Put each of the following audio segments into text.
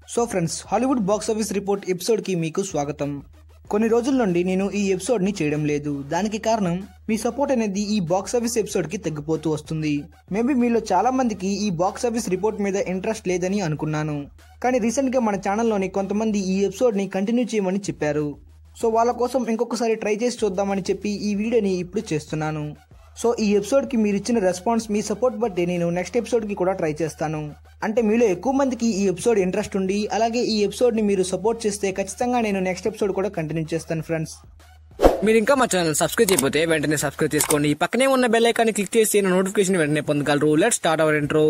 so friends Hollywood box office report ఎపిసోడ్కి మీకు స్వాగతం కొన్ని రోజుల నుండి నేను ఈ ఎపిసోడ్ని చేయడం లేదు దానికి కారణం మీ సపోర్ట్ అనేది ఈ బాక్స్ ఆఫీస్ ఎపిసోడ్కి తగ్గిపోతూ వస్తుంది మేబీ మీలో చాలా మందికి ఈ బాక్స్ ఆఫీస్ రిపోర్ట్ మీద ఇంట్రెస్ట్ లేదని అనుకున్నాను కానీ రీసెంట్గా మన ఛానల్లోని కొంతమంది ఈ ఎపిసోడ్ని కంటిన్యూ చేయమని చెప్పారు సో వాళ్ళ కోసం ఇంకొకసారి ట్రై చేసి చూద్దామని చెప్పి ఈ వీడియోని ఇప్పుడు చేస్తున్నాను సో ఈ ఎపిసోడ్కి మీరు ఇచ్చిన రెస్పాన్స్ మీ సపోర్ట్ బట్టి నేను నెక్స్ట్ ఎపిసోడ్కి కూడా ట్రై చేస్తాను అంటే మీలో ఎక్కువ మందికి ఈ ఎపిసోడ్ ఇంట్రెస్ట్ ఉండి అలాగే ఈ ఎపిసోడ్ని మీరు సపోర్ట్ చేస్తే ఖచ్చితంగా నేను నెక్స్ట్ ఎపిసోడ్ కూడా కంటిన్యూ చేస్తాను ఫ్రెండ్స్ మీరు ఇంకా మా ఛానల్ సబ్స్క్రైబ్ చేయకపోతే వెంటనే సబ్స్క్రైబ్ చేసుకోండి పక్కనే ఉన్న బెల్ ఐకాన్ని క్లిక్ చేసి నోటిఫికేషన్ వెంటనే పొందగలరు let start our intro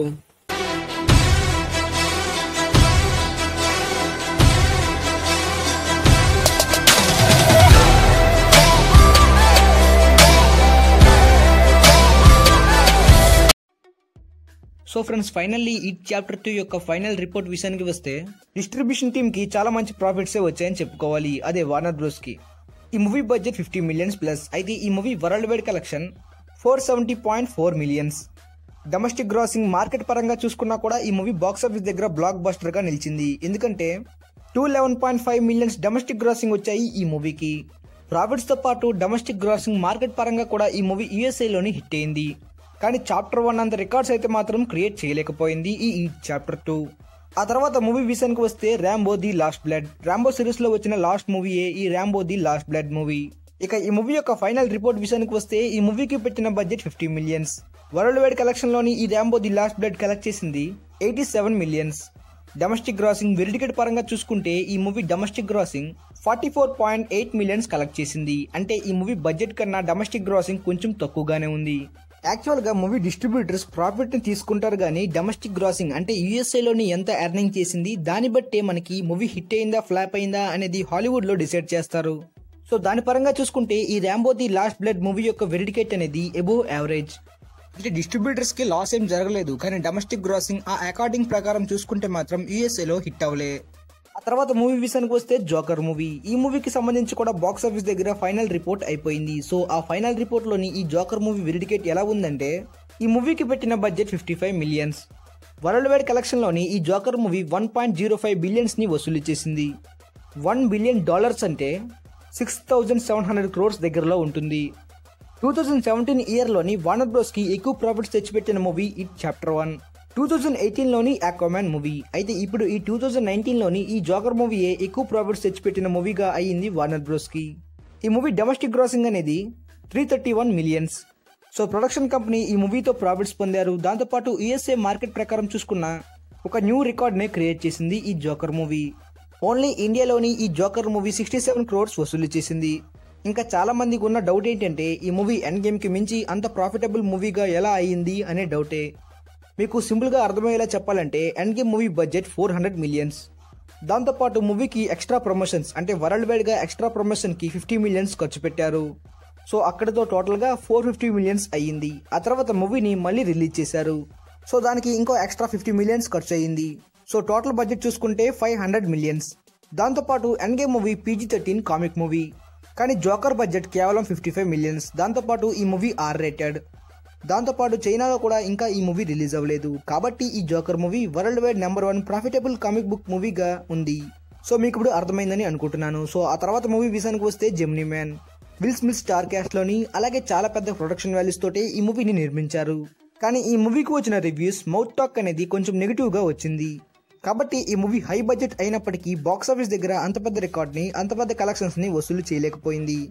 so friends finally ఈ చాప్టర్ టూ యొక్క ఫైనల్ రిపోర్ట్ విషయానికి వస్తే డిస్ట్రిబ్యూషన్ టీమ్ కి చాలా మంచి ప్రాఫిట్సే వచ్చాయని చెప్పుకోవాలి అదే వార్నర్ బ్రోస్ కి ఈ movie budget fifty millions plus అయితే ఈ movie world wide collection four seventy point four millions domestic grossing market పరంగా చూసుకున్నా కూడా ఈ మూవీ బాక్స్ ఆఫీస్ దగ్గర బ్లాక్ బస్టర్ గా నిలిచింది ఎందుకంటే two eleven point five millions domestic grossing వచ్చాయి ఈ మూవీకి ప్రాఫిట్స్ తో పాటు డొమెస్టిక్ గ్రాసింగ్ మార్కెట్ పరంగా కూడా ఈ మూవీ యూఎస్ఏలోని హిట్ అయింది కానీ చాప్టర్ వన్ అంత రికార్డ్స్ అయితే మాత్రం క్రియేట్ చేయలేకపోయింది ఈ ఈ చాప్టర్ టూ ఆ తర్వాత మూవీ విషయానికి వస్తే Rambo the last blood Rambo series లో వచ్చిన లాస్ట్ మూవీయే ఈ Rambo the last blood movie ఇక ఈ మూవీ యొక్క ఫైనల్ రిపోర్ట్ విషయానికి వస్తే ఈ మూవీకి పెట్టిన budget fifty millions world wide collection లోని ఈ Rambo the last blood collect చేసింది eighty seven millions domestic grossing verdict పరంగా చూసుకుంటే ఈ movie domestic grossing forty four point eight millions collect చేసింది అంటే ఈ మూవీ బడ్జెట్ కన్నా డొమెస్టిక్ గ్రాసింగ్ కొంచెం తక్కువగానే ఉంది యాక్చువల్ గా మూవీ డిస్ట్రిబ్యూటర్స్ ప్రాఫిట్ ని తీసుకుంటారు కానీ డొమెస్టిక్ గ్రాసింగ్ అంటే యూఎస్ఏ లోని ఎంత ఎర్నింగ్ చేసింది దాన్ని బట్టే మనకి మూవీ హిట్ అయిందా ఫ్లాప్ అయిందా అనేది హాలీవుడ్ లో డిసైడ్ చేస్తారు సో దాని పరంగా చూసుకుంటే ఈ Rambo the last blood movie యొక్క వెరిటికేట్ అనేది ఎబోవ్ యావరేజ్ అంటే డిస్ట్రిబ్యూటర్స్ కి లాస్ ఏం జరగలేదు కానీ డొమెస్టిక్ గ్రాసింగ్ ఆ అకార్డింగ్ ప్రకారం చూసుకుంటే మాత్రం యూఎస్ఏ లో హిట్ అవ్వలే ఆ తర్వాత మూవీ విషయానికి వస్తే జోకర్ మూవీ ఈ మూవీకి సంబంధించి కూడా బాక్స్ ఆఫీస్ దగ్గర ఫైనల్ రిపోర్ట్ అయిపోయింది సో ఆ ఫైనల్ రిపోర్ట్ లోని ఈ జోకర్ మూవీ వెరిటికేట్ ఎలా ఉందంటే ఈ మూవీకి పెట్టిన budget fifty five millions world wide collection లోని ఈ Joker movie one point zero five billions ని వసూలు చేసింది వన్ బిలియన్ డాలర్స్ అంటే six thousand seven hundred crores దగ్గరలో ఉంటుంది టూ థౌజండ్ సెవెంటీన్ ఇయర్లోని వార్నర్ బ్రోస్కి ఎక్కువ ప్రాఫిట్స్ తెచ్చిపెట్టిన movie It chapter one two thousand ఎయిటీన్లోని ఆక్వామ్యాన్ మూవీ అయితే ఇప్పుడు ఈ టూ థౌజండ్ నైన్టీన్లోని ఈ జోకర్ మూవీయే ఎక్కువ ప్రాఫిట్స్ తెచ్చిపెట్టిన మూవీగా అయ్యింది వార్నర్ బ్రోస్కి ఈ మూవీ డొమెస్టిక్ గ్రాసింగ్ అనేది three thirty one millions so production company ఈ మూవీతో ప్రాఫిట్స్ పొందారు దాంతోపాటు యుఎస్ఏ మార్కెట్ ప్రకారం చూసుకున్న ఒక న్యూ రికార్డ్నే క్రియేట్ చేసింది ఈ జోకర్ మూవీ ఓన్లీ ఇండియాలోని ఈ Joker movie sixty seven crores వసూలు చేసింది ఇంకా చాలా మందికి ఉన్న డౌట్ ఏంటంటే ఈ మూవీ ఎండ్ గేమ్ కి మించి అంత ప్రాఫిటబుల్ మూవీగా ఎలా అయ్యింది అనే డౌటే మీకు సింపుల్గా అర్థమయ్యేలా చెప్పాలంటే Endgame movie budget four hundred millions దాంతోపాటు మూవీకి ఎక్స్ట్రా ప్రమోషన్స్ అంటే వరల్డ్ వైడ్గా ఎక్స్ట్రా ప్రమోషన్కి ఫిఫ్టీ మిలియన్స్ ఖర్చు పెట్టారు సో అక్కడితో టోటల్గా ఫోర్ ఫిఫ్టీ మిలియన్స్ అయ్యింది ఆ తర్వాత మూవీని మళ్ళీ రిలీజ్ చేశారు సో దానికి ఇంకో ఎక్స్ట్రా ఫిఫ్టీ మిలియన్స్ ఖర్చు అయ్యింది సో టోటల్ బడ్జెట్ చూసుకుంటే ఫైవ్ హండ్రెడ్ మిలియన్స్ దాంతోపాటు Endgame movie PG thirteen comic movie కానీ జోకర్ బడ్జెట్ కేవలం ఫిఫ్టీ ఫైవ్ మిలియన్స్ దాంతోపాటు ఈ మూవీ ఆర్ రేటెడ్ దాంతోపాటు చైనాలో కూడా ఇంకా ఈ మూవీ రిలీజ్ అవ్వలేదు కాబట్టి ఈ Joker movie world wide number one profitable comic book మూవీగా ఉంది సో మీకు ఇప్పుడు అర్థమైందని అనుకుంటున్నాను సో ఆ తర్వాత మూవీ విషయానికి వస్తే Gemini Man Will Smith star cast లోని అలాగే చాలా పెద్ద ప్రొడక్షన్ వాల్యూస్ తోటి ఈ మూవీని నిర్మించారు కానీ ఈ మూవీకి వచ్చిన రివ్యూస్ మౌత్ టాక్ అనేది కొంచెం నెగిటివ్ గా వచ్చింది కాబట్టి ఈ మూవీ హై బడ్జెట్ అయినప్పటికీ బాక్స్ ఆఫీస్ దగ్గర అంత పెద్ద రికార్డ్ని అంత పెద్ద కలెక్షన్స్ ని వసూలు చేయలేకపోయింది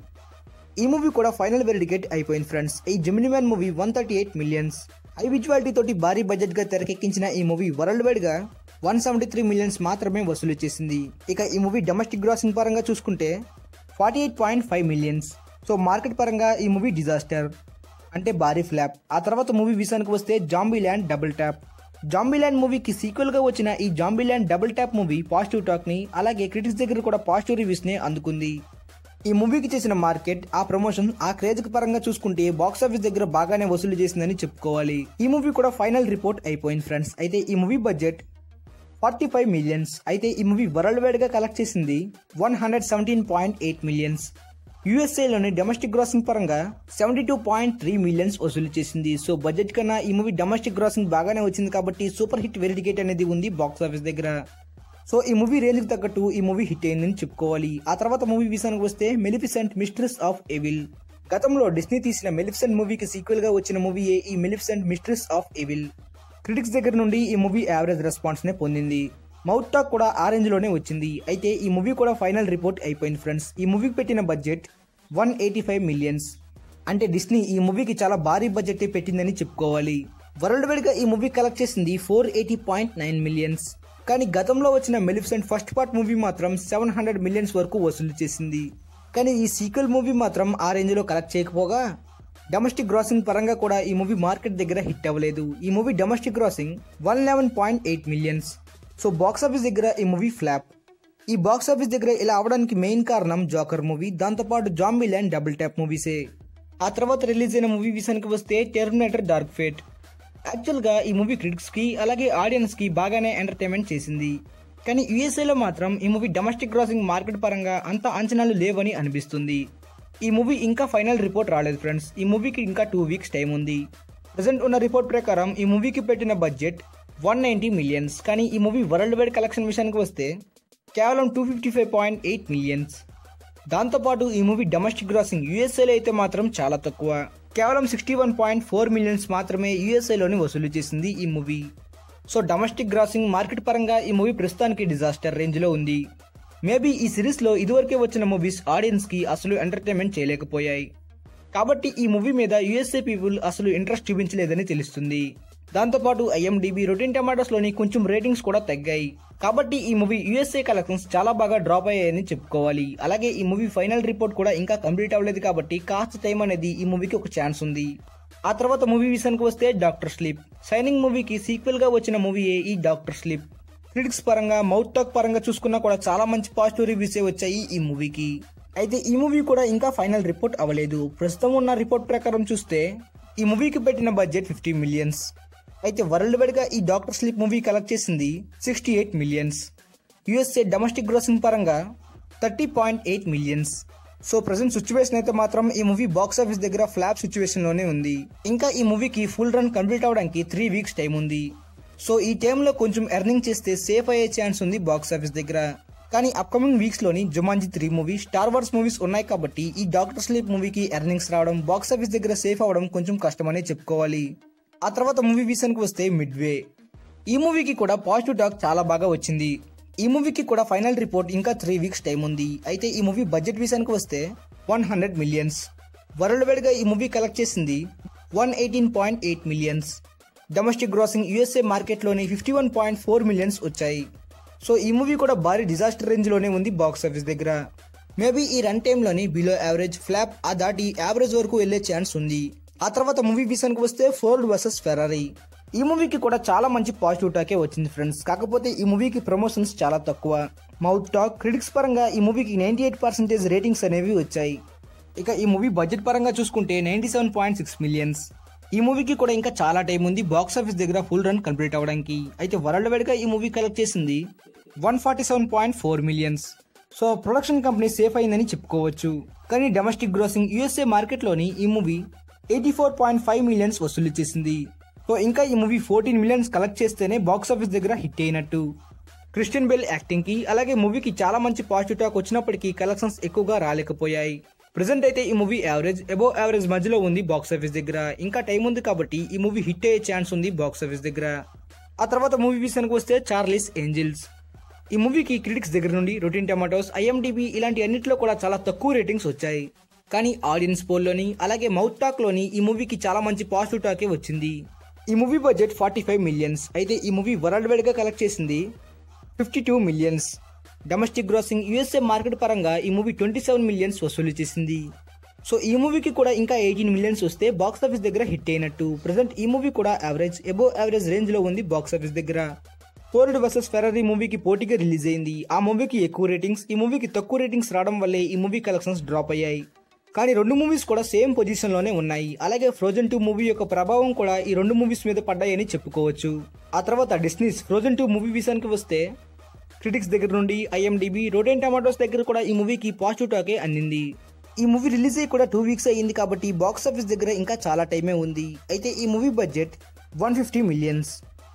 ఈ మూవీ కూడా ఫైనల్ వెరిడికేట్ అయిపోయింది ఫ్రెండ్స్ ఈ Gemini Man movie one thirty eight millions high visuality తోటి భారీ బడ్జెట్ గా తెరకెక్కించిన ఈ మూవీ వరల్డ్ వైడ్ గా వన్ సెవెంటీ త్రీ మిలియన్స్ మాత్రమే వసూలు చేసింది ఇక ఈ మూవీ డొమెస్టిక్ గ్రాసింగ్ పరంగా చూసుకుంటే forty eight point five millions so market పరంగా ఈ మూవీ డిజాస్టర్ అంటే భారీ ఫ్లాప్ ఆ తర్వాత మూవీ విషయానికి వస్తే Zombieland double tap Zombieland మూవీకి సీక్వెల్ గా వచ్చిన ఈ Zombieland double tap movie positive talk ని అలాగే క్రిటిక్స్ దగ్గర కూడా పాజిటివ్ రివ్యూస్ ని అందుకుంది ఈ మూవీకి చేసిన మార్కెట్ ఆ ప్రమోషన్ ఆ క్రేజ్ పరంగా చూసుకుంటే బాక్స్ ఆఫీస్ దగ్గర బాగానే వసూలు చేసిందని చెప్పుకోవాలి ఈ మూవీ కూడా ఫైనల్ రిపోర్ట్ అయిపోయింది ఫ్రెండ్స్ అయితే ఈ movie budget forty five millions అయితే ఈ మూవీ వరల్డ్ వైడ్ గా కలెక్ట్ చేసింది one hundred seventeen point eight millions యూఎస్ఏలోని డొమెస్టిక్ గ్రాసింగ్ పరంగా seventy two point three millions వసూలు చేసింది సో బడ్జెట్ కన్నా ఈ మూవీ డొమెస్టిక్ గ్రాసింగ్ బాగానే వచ్చింది కాబట్టి సూపర్ హిట్ వెరిటికేట్ అనేది ఉంది బాక్స్ ఆఫీస్ దగ్గర సో ఈ మూవీ రేంజ్కి తగ్గట్టు ఈ మూవీ హిట్ అయిందని చెప్పుకోవాలి ఆ తర్వాత మూవీ విషయానికి వస్తే మెలిఫిసెంట్ మిస్ట్రెస్ ఆఫ్ ఎవిల్ గతంలో డిస్నీ తీసిన మెలిఫిసెంట్ మూవీకి సీక్వెల్ గా వచ్చిన మూవీయే ఈ Maleficent mistress of evil critics దగ్గర నుండి ఈ మూవీ యావరేజ్ రెస్పాన్స్ నే పొందింది మౌత్ టాక్ కూడా ఆ రేంజ్ లోనే వచ్చింది అయితే ఈ మూవీ కూడా ఫైనల్ రిపోర్ట్ అయిపోయింది ఫ్రెండ్స్ ఈ మూవీకి పెట్టిన budget one eighty five millions అంటే డిస్నీ ఈ మూవీకి చాలా భారీ బడ్జెట్ పెట్టిందని చెప్పుకోవాలి వరల్డ్ వైడ్ గా ఈ మూవీ కలెక్ట్ చేసింది four eighty point nine millions కానీ గతంలో వచ్చిన మెలిఫిసెంట్ ఫస్ట్ పార్ట్ మూవీ మాత్రం సెవెన్ హండ్రెడ్ మిలియన్స్ వరకు వసూలు చేసింది కానీ ఈ సీక్వెల్ మూవీ మాత్రం ఆ రేంజ్ లో కలెక్ట్ చేయకపోగా డొమెస్టిక్ గ్రాసింగ్ పరంగా కూడా ఈ మూవీ మార్కెట్ దగ్గర హిట్ అవ్వలేదు ఈ movie domestic grossing one eleven point eight millions so box office దగ్గర ఈ మూవీ ఫ్లాప్ ఈ బాక్స్ ఆఫీస్ దగ్గర ఇలా అవడానికి మెయిన్ కారణం జోకర్ మూవీ దాంతోపాటు జాంబీ ల్యాండ్ డబుల్ ట్యాప్ మూవీసే ఆ తర్వాత రిలీజ్ అయిన మూవీ విషయానికి వస్తే టెర్మినేటర్ డార్క్ ఫేట్ యాక్చువల్గా ఈ మూవీ క్రిటిక్స్కి అలాగే ఆడియన్స్కి బాగానే ఎంటర్టైన్మెంట్ చేసింది కానీ యుఎస్ఏలో మాత్రం ఈ మూవీ డొమెస్టిక్ క్రాసింగ్ మార్కెట్ పరంగా అంత అంచనాలు లేవని అనిపిస్తుంది ఈ మూవీ ఇంకా ఫైనల్ రిపోర్ట్ రాలేదు ఫ్రెండ్స్ ఈ మూవీకి ఇంకా టూ వీక్స్ టైం ఉంది ప్రజెంట్ ఉన్న రిపోర్ట్ ప్రకారం ఈ మూవీకి పెట్టిన బడ్జెట్ వన్ నైంటీ మిలియన్స్ కానీ ఈ మూవీ వరల్డ్ వైడ్ కలెక్షన్ విషయానికి వస్తే కేవలం two fifty five point eight millions దాంతోపాటు ఈ మూవీ డొమెస్టిక్ గ్రాసింగ్ యూఎస్ఏలో అయితే మాత్రం చాలా తక్కువ కేవలం sixty one point four millions మాత్రమే యూఎస్ఏలోని వసూలు చేసింది ఈ movie so domestic grossing market పరంగా ఈ మూవీ ప్రస్తుతానికి డిజాస్టర్ రేంజ్లో ఉంది మేబీ ఈ సిరీస్లో ఇదివరకే వచ్చిన మూవీస్ ఆడియన్స్కి అసలు ఎంటర్టైన్మెంట్ చేయలేకపోయాయి కాబట్టి ఈ మూవీ మీద యుఎస్ఏ పీపుల్ అసలు ఇంట్రెస్ట్ చూపించలేదని తెలుస్తుంది దాంతోపాటు ఐఎండిబి రొటీన్ టమాటోస్లోని కొంచెం రేటింగ్స్ కూడా తగ్గాయి కాబట్టి ఈ మూవీ యుఎస్ఏ కలెక్షన్స్ చాలా బాగా డ్రాప్ అయ్యాయని చెప్పుకోవాలి అలాగే ఈ మూవీ ఫైనల్ రిపోర్ట్ కూడా ఇంకా కంప్లీట్ అవ్వలేదు కాబట్టి కాస్త టైం అనేది ఈ మూవీకి ఒక ఛాన్స్ ఉంది ఆ తర్వాత మూవీ విషయానికి వస్తే డాక్టర్ స్లీప్ సైనింగ్ మూవీకి సీక్వెల్ గా వచ్చిన మూవీయే ఈ డాక్టర్ స్లీప్ క్రిటిక్స్ పరంగా మౌత్ టాక్ పరంగా చూసుకున్నా కూడా చాలా మంచి పాజిటివ్ రివ్యూసే వచ్చాయి ఈ మూవీకి అయితే ఈ మూవీ కూడా ఇంకా ఫైనల్ రిపోర్ట్ అవ్వలేదు ప్రస్తుతం ఉన్న రిపోర్ట్ ప్రకారం చూస్తే ఈ మూవీకి పెట్టిన బడ్జెట్ ఫిఫ్టీ మిలియన్స్ అయితే వరల్డ్ వైడ్ గా ఈ డాక్టర్ స్లీప్ మూవీ కలెక్ట్ చేసింది sixty eight millions USA domestic grossing పరంగా thirty point eight millions so present situation అయితే మాత్రం ఈ మూవీ బాక్స్ ఆఫీస్ దగ్గర ఫ్లాప్ సిచ్యువేషన్ లోనే ఉంది ఇంకా ఈ మూవీకి ఫుల్ రన్ కంప్లీట్ అవడానికి త్రీ వీక్స్ టైం ఉంది సో ఈ టైంలో కొంచెం ఎర్నింగ్ చేస్తే సేఫ్ అయ్యే ఛాన్స్ ఉంది బాక్స్ ఆఫీస్ దగ్గర కానీ అప్కమింగ్ వీక్స్ లోని Jumanji three movie Star Wars movies ఉన్నాయి కాబట్టి ఈ డాక్టర్ స్లీప్ మూవీకి ఎర్నింగ్స్ రావడం బాక్స్ ఆఫీస్ దగ్గర సేఫ్ అవడం కొంచెం కష్టమనే చెప్పుకోవాలి ఆ తర్వాత మూవీ విషయానికి వస్తే మిడ్వే ఈ మూవీకి కూడా పాజిటివ్ టాక్ చాలా బాగా వచ్చింది ఈ మూవీకి కూడా ఫైనల్ రిపోర్ట్ ఇంకా త్రీ వీక్స్ టైం ఉంది అయితే ఈ మూవీ బడ్జెట్ విషయానికి వస్తే one hundred millions world wide గా ఈ మూవీ కలెక్ట్ చేసింది one eighteen point eight millions domestic grossing USA మార్కెట్లోని fifty one point four millions వచ్చాయి సో ఈ మూవీ కూడా భారీ డిజాస్టర్ రేంజ్లోనే ఉంది బాక్స్ ఆఫీస్ దగ్గర మేబీ ఈ రన్ టైంలోని బిలో యావరేజ్ ఫ్లాప్ ఆ దాటి యావరేజ్ వరకు వెళ్లే ఛాన్స్ ఉంది ఆ తర్వాత మూవీ విషయానికి వస్తే ఫోర్డ్ వర్సెస్ ఫెరారీ ఈ మూవీకి కూడా చాలా మంచి పాజిటివ్ టాకే వచ్చింది ఫ్రెండ్స్ కాకపోతే ఈ మూవీకి ప్రమోషన్స్ చాలా తక్కువ మౌత్ టాక్ క్రిటిక్స్ పరంగా ఈ మూవీకి నైన్టీ ఎయిట్ పర్సెంటేజ్ రేటింగ్స్ అనేవి వచ్చాయి ఇక ఈ మూవీ బడ్జెట్ పరంగా చూసుకుంటే ninety seven point six millions ఈ మూవీకి కూడా ఇంకా చాలా టైం ఉంది బాక్స్ ఆఫీస్ దగ్గర ఫుల్ రన్ కంప్లీట్ అవడానికి అయితే వరల్డ్ వైడ్ గా ఈ మూవీ కలెక్ట్ చేసింది one forty seven point four millions so production company safe అయిందని చెప్పుకోవచ్చు కానీ డొమెస్టిక్ గ్రోసింగ్ యుఎస్ఏ మార్కెట్లోని ఈ movie eighty four point five millions వసూలు చేసింది సో ఇంకా ఈ మూవీ ఫోర్టీన్ మిలియన్స్ కలెక్ట్ చేస్తేనే బాక్స్ ఆఫీస్ దగ్గర హిట్ అయినట్టు క్రిస్టియన్ బెల్ యాక్టింగ్ కి అలాగే మూవీకి చాలా మంచి పాజిటివ్ టాక్ వచ్చినప్పటికీ కలెక్షన్స్ ఎక్కువగా రాలేకపోయాయి ప్రెసెంట్ అయితే ఈ మూవీ యావరేజ్ అబో యావరేజ్ మధ్యలో ఉంది బాక్స్ ఆఫీస్ దగ్గర ఇంకా టైం ఉంది కాబట్టి ఈ మూవీ హిట్ అయ్యే ఛాన్స్ ఉంది బాక్స్ ఆఫీస్ దగ్గర ఆ తర్వాత మూవీ విషయానికి వస్తే చార్లీస్ ఏంజిల్స్ ఈ మూవీకి క్రిటిక్స్ దగ్గర నుండి రొటీన్ టమాటోస్ ఐఎండిబి ఇలాంటి అన్నింటిలో కూడా చాలా తక్కువ రేటింగ్స్ వచ్చాయి కానీ ఆడియన్స్ పోల్లోని అలాగే మౌత్ టాక్లోని ఈ మూవీకి చాలా మంచి పాజిటివ్ టాకే వచ్చింది ఈ movie budget forty five millions అయితే ఈ మూవీ వరల్డ్ వైడ్గా కలెక్ట్ చేసింది fifty two millions domestic grossing USA market పరంగా ఈ మూవీ ట్వంటీ సెవెన్ మిలియన్స్ వసూలు చేసింది సో ఈ మూవీకి కూడా ఇంకా ఎయిటీన్ మిలియన్స్ వస్తే బాక్స్ ఆఫీస్ దగ్గర హిట్ అయినట్టు ప్రజెంట్ ఈ మూవీ కూడా యావరేజ్ ఎబో యావరేజ్ రేంజ్ లో ఉంది బాక్స్ ఆఫీస్ దగ్గర ఫోర్డ్ వర్సెస్ ఫెరరీ మూవీకి పోటీగా రిలీజ్ అయింది ఆ మూవీకి ఎక్కువ రేటింగ్స్ ఈ మూవీకి తక్కువ రేటింగ్స్ రావడం వల్లే ఈ మూవీ కలెక్షన్స్ డ్రాప్ అయ్యాయి కానీ రెండు మూవీస్ కూడా సేమ్ పొజిషన్ లోనే ఉన్నాయి అలాగే ఫ్రోజన్ టూ మూవీ యొక్క ప్రభావం కూడా ఈ రెండు మూవీస్ మీద పడ్డాయని చెప్పుకోవచ్చు ఆ తర్వాత డిస్నీస్ ఫ్రోజన్ టూ మూవీ విషయానికి వస్తే క్రిటిక్స్ దగ్గర నుండి ఐఎండిబి రోటెన్ టమాటోస్ దగ్గర కూడా ఈ మూవీకి పాజిటివ్ టాకే అందింది ఈ మూవీ రిలీజ్ అయ్యి కూడా టూ వీక్స్ అయ్యింది కాబట్టి బాక్స్ ఆఫీస్ దగ్గర ఇంకా చాలా టైమే ఉంది అయితే ఈ movie budget one fifty millions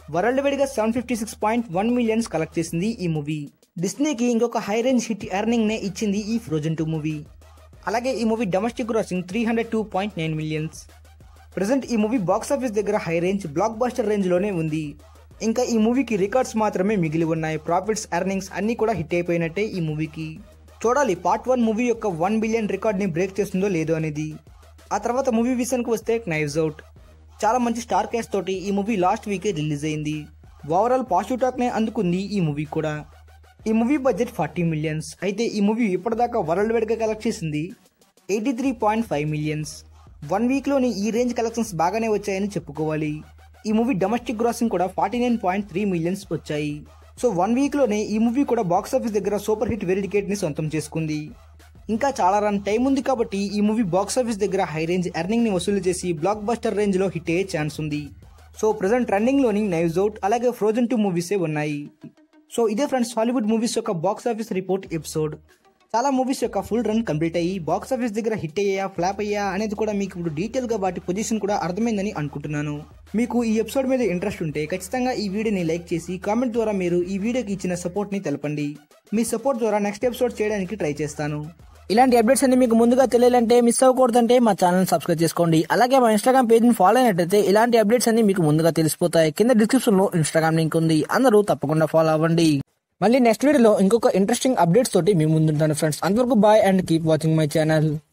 world wide గా seven fifty six point one millions collect చేసింది ఈ మూవీ డిస్నీకి ఇంకొక హై రేంజ్ హిట్ ఎర్నింగ్ నే ఇచ్చింది ఈ ఫ్రోజన్ టూ మూవీ అలాగే ఈ movie domestic grossing three hundred two point nine millions present ఈ మూవీ బాక్స్ ఆఫీస్ దగ్గర high range blockbuster range లోనే ఉంది ఇంకా ఈ మూవీకి రికార్డ్స్ మాత్రమే మిగిలి ఉన్నాయి ప్రాఫిట్స్ ఎర్నింగ్స్ అన్ని కూడా హిట్ అయిపోయినట్టే ఈ మూవీకి చూడాలి పార్ట్ వన్ మూవీ యొక్క వన్ బిలియన్ రికార్డ్ ని బ్రేక్ చేస్తుందో లేదో అనేది ఆ తర్వాత మూవీ విషయానికి వస్తే నైవ్స్ అవుట్ చాలా మంచి స్టార్ క్యాస్ట్ తోటి ఈ మూవీ లాస్ట్ వీకే రిలీజ్ అయింది ఓవరాల్ పాజిటివ్ టాక్ నే అందుకుంది ఈ మూవీ కూడా ఈ మూవీ బడ్జెట్ ఫార్టీ మిలియన్స్ అయితే ఈ మూవీ ఇప్పటిదాకా వరల్డ్ వైడ్ గా కలెక్ట్ చేసింది eighty three point five millions one week లోని ఈ రేంజ్ కలెక్షన్స్ బాగానే వచ్చాయని చెప్పుకోవాలి ఈ మూవీ డొమెస్టిక్ గ్రాసింగ్ కూడా forty nine point three millions వచ్చాయి సో వన్ వీక్ లోనే ఈ మూవీ కూడా బాక్స్ ఆఫీస్ దగ్గర సూపర్ హిట్ వెరిటికేట్ ని సొంతం చేసుకుంది ఇంకా చాలా రన్ టైం ఉంది కాబట్టి ఈ మూవీ బాక్స్ ఆఫీస్ దగ్గర హై రేంజ్ ఎర్నింగ్ ని వసూలు చేసి బ్లాక్ బస్టర్ రేంజ్ లో హిట్ అయ్యే ఛాన్స్ ఉంది సో ప్రజెంట్ ట్రెండింగ్ లోని నైవ్స్ అవుట్ అలాగే ఫ్రోజన్ టూ మూవీసే ఉన్నాయి సో ఇదే ఫ్రెండ్స్ హాలీవుడ్ మూవీస్ యొక్క బాక్స్ ఆఫీస్ రిపోర్ట్ ఎపిసోడ్ చాలా మూవీస్ యొక్క ఫుల్ రన్ కంప్లీట్ అయ్యి బాక్స్ ఆఫీస్ దగ్గర హిట్ అయ్యా ఫ్లాప్ అయ్యా అనేది కూడా మీకు ఇప్పుడు డీటెయిల్ గా వాటి పొజిషన్ కూడా అర్థమైందని అనుకుంటున్నాను మీకు ఈ ఎపిసోడ్ మీద ఇంట్రెస్ట్ ఉంటే ఖచ్చితంగా ఈ వీడియోని లైక్ చేసి కామెంట్ ద్వారా మీరు ఈ వీడియోకి ఇచ్చిన సపోర్ట్ ని తెలపండి మీ సపోర్ట్ ద్వారా నెక్స్ట్ ఎపిసోడ్ చేయడానికి ట్రై చేస్తాను ఇలాంటి అప్డేట్స్ అన్ని మీకు ముందుగా తెలియాలంటే మిస్ అవ్వకూడదంటే మా ఛానల్ సబ్స్క్రైబ్ చేసుకోండి అలాగే మా ఇన్స్టాగ్రామ్ పేజ్ ని ఫాలో అయినట్టయితే ఇలాంటి అప్డేట్స్ అన్ని మీకు ముందుగా తెలిసిపోతాయి కింద డిస్క్రిప్షన్ లో ఇన్స్టాగ్రామ్ లింక్ ఉంది అందరూ తప్పకుండా ఫాలో అవ్వండి మళ్ళీ నెక్స్ట్ వీడియోలో ఇంకొక ఇంట్రెస్టింగ్ అప్డేట్స్ తోటి మీ ముందుంటాను ఫ్రెండ్స్ అంతవరకు bye and keep watching my channel